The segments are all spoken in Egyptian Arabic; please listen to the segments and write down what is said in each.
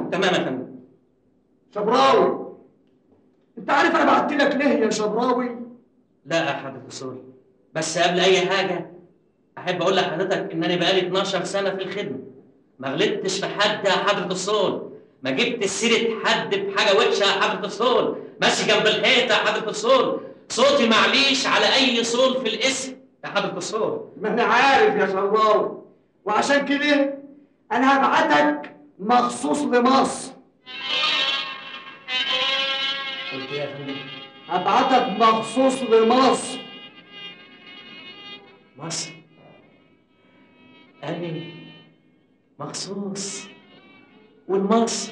تمام يا فندم شبراوي انت عارف انا بعت لك ليه يا شبراوي لا يا حضرة الصول بس قبل أي حاجة أحب أقول لحضرتك إن أنا بقالي 12 سنة في الخدمة ما غلطتش في حد يا حضرة الصول ما جبت سيرة حد بحاجة وحشة يا حضرة الصول ماشي جنب الحيطة يا حضرة الصول صوتي معليش على أي صول في الاسم يا حضرة الصول ما انا عارف يا شبراوي وعشان كده انا هبعتك مخصوص لمصر قلت إيه يا فندم هبعتك مخصوص لمصر مصر أنا مخصوص والمصر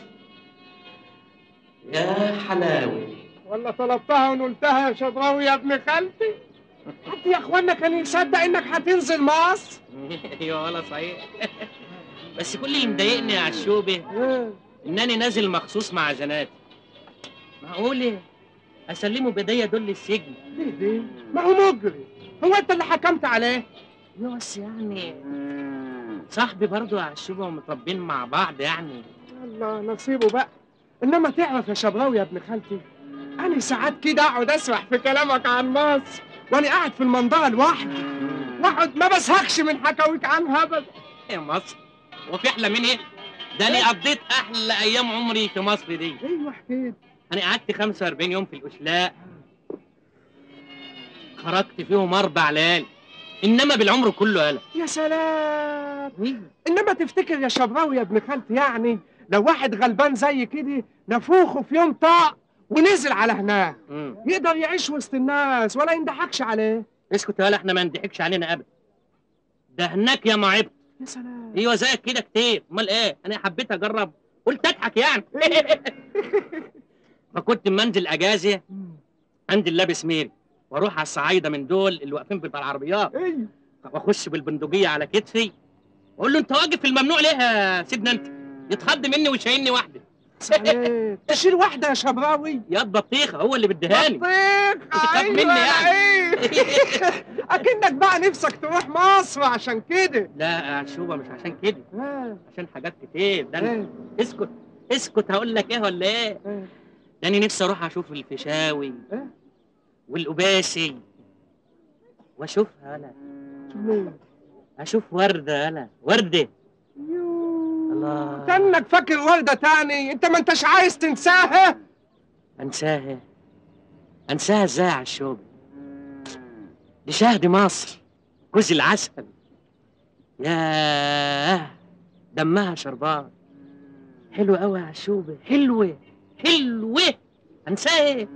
يا حلاوي ولا طلبتها ونلتها يا شبراوي يا ابن خالتي حد يا اخوانا كان يصدق انك هتنزل مصر ايوه ولا صحيح بس كل اللي مضايقني يا عشوبه انني نازل مخصوص مع زناتي معقول إيه؟ اسلمه بدايه دول السجن ليه دي ما هو مجرم هو انت اللي حكمت عليه ايوه بس يعني صاحبي برضه يا عشوبه ومتربين مع بعض يعني الله نصيبه بقى انما تعرف يا شبراوي يا ابن خالتي انا ساعات كده اقعد اسرح في كلامك عن مصر وانا قاعد في المنطقه لوحدي واقعد ما بزهقش من حكاويك عنها ابدا يا مصر وفي احلى من ايه ده انا قضيت احلى ايام عمري في مصر دي ايوه حكيت انا قعدت 45 يوم في الاشلاء خرجت فيهم اربع ليالي انما بالعمر كله قلق يا سلام انما تفتكر يا شبراوي يا ابن خالتي يعني لو واحد غلبان زي كده نفوخه في يوم طاق ونزل على هناك مم. يقدر يعيش وسط الناس ولا يندحكش عليه اسكت يا ولا احنا ما نضحكش علينا ابدا ده هناك يا معبد يا سلام ايوه زيك كده كتير امال ايه انا حبيت اجرب قلت اضحك يعني فكنت منزل اجازه عند اللابس ميري واروح على الصعايده من دول اللي واقفين في العربيات ايوه واخش بالبندقيه على كتفي واقول له انت واقف في الممنوع ليه يا سيدنا انت يتخض مني ويشيلني واحده صحيح تشيل واحده يا شبراوي ياض بطيخه هو اللي بدهاني بطيخ بتخاف ايوه مني يعني. ايه اكنك بقى نفسك تروح مصر عشان كده لا يا شوبه مش عشان كده آه، عشان حاجات كتير ده أنا- آه، اسكت اسكت هقول لك ايه ولا ايه آه. ده انا نفسي اروح اشوف الفيشاوي إيه؟ والقباسي واشوفها انا شوف مين؟ اشوف ورده انا ورده يوه. الله. كانك فاكر ورده تاني انت ما انتش عايز تنساها انساها انساها ازاي على الشوب دي شهد مصر جوز العسل ياه دمها شربان حلوة قوي يا عشوبة حلوة حلوة انساها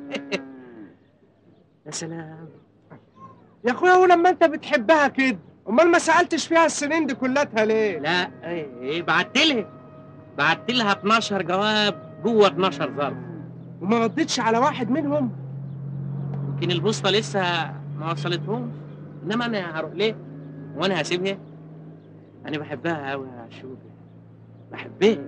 يا سلام يا اخويا ولما انت بتحبها كده امال ما سالتش فيها السنين دي كلها ليه لا ايه إيه، بعت لها بعت لها 12 جواب جوه 12 ظرف وما ردتش على واحد منهم يمكن البوسطة لسه ما وصلتهمش انما انا هروح ليه وانا هسيبها انا بحبها قوي يا عشوبة بحبها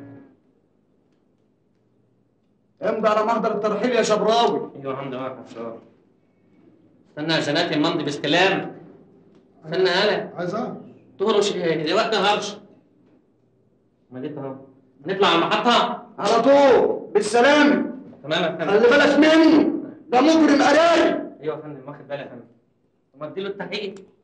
امضي على محضر الترحيل يا شبراوي ايوه الحمد لله استنى يا زناتي الممضي باستلام استنى هلا عايز اعرف تهرش ايه دلوقتي هرش ما جيت اهو نطلع على المحطة على طول بالسلامة تمام يا فندم خلي بالك مني ده مجرم قراي ايوه يا فندم واخد بالي يا فندم وما اديله التحقيق